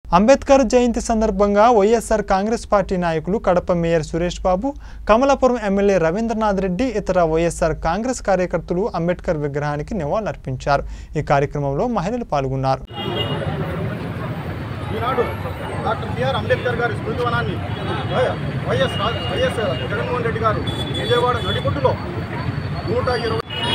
అంబేద్కర్ జయంతి సందర్భంగా వైఎస్ఆర్ కాంగ్రెస్ పార్టీ నాయకులు Kadapa mayor Suresh Babu Kamalapuram MLA Ravindranath Reddy ఇతర వైఎస్ఆర్ కాంగ్రెస్ కార్యకర్తలు అంబేద్కర్ విగ్రహానికి నివాళులర్పించారు ఈ కార్యక్రమంలో మహిళలు పాల్గొన్నారు ఈనాడు డాక్టర్ బిఆర్ అంబేద్కర్ గారి స్మృతివనాన్ని వై- వైఎస్ రా- వైఎస్ జగన్మోహన్ రెడ్డి గారు విజయవాడ నడిబొడ్డులో నూట ఇరవై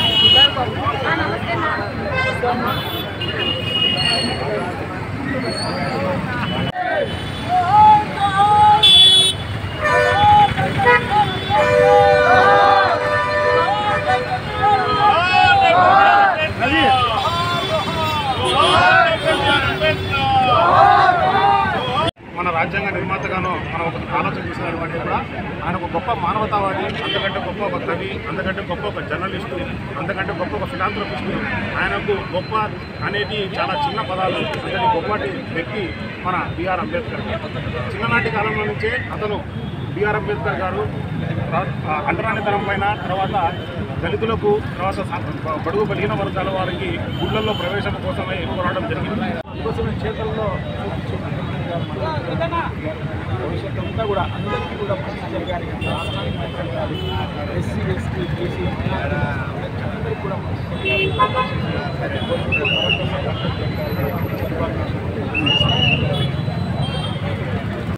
మన రాజ్యాంగ నిర్మాతగాను మనం ఒక ఆలోచన చేసిన వాటి కూడా ఆయన ఒక గొప్ప మానవతావాది అంతకంటే గొప్ప ఒక కవి అంతకంటే గొప్ప ఒక జర్నలిస్టు అంతకంటే గొప్ప ఒక ఫిలాంథ్రపిస్టు ఆయనకు గొప్ప అనేది చాలా చిన్న పదాలు అంతటి గొప్పటి వ్యక్తి మన బిఆర్ అంబేద్కర్ చిన్ననాటి కాలంలో నుంచే అతను బిఆర్ అంబేద్కర్ గారు రా- ఆ అంటరానితనం పైన తర్వాత దళితులకు తర్వాత సా- బడుగు బలిగిన వర్గాల వారికి గుళ్ళల్లో ప్రవేశం కోసమై పోరాటం జరిగింది కోసమే చేతల్లో భవిష్యత్తు అంతా కూడా అందరికీ కూడా మంచి జరగాలి రాష్ట్రానికి మంచి జరగాలి ఎస్సీ ఎస్టీ బీసీ అందరికీ కూడా మంచి జరగాలి.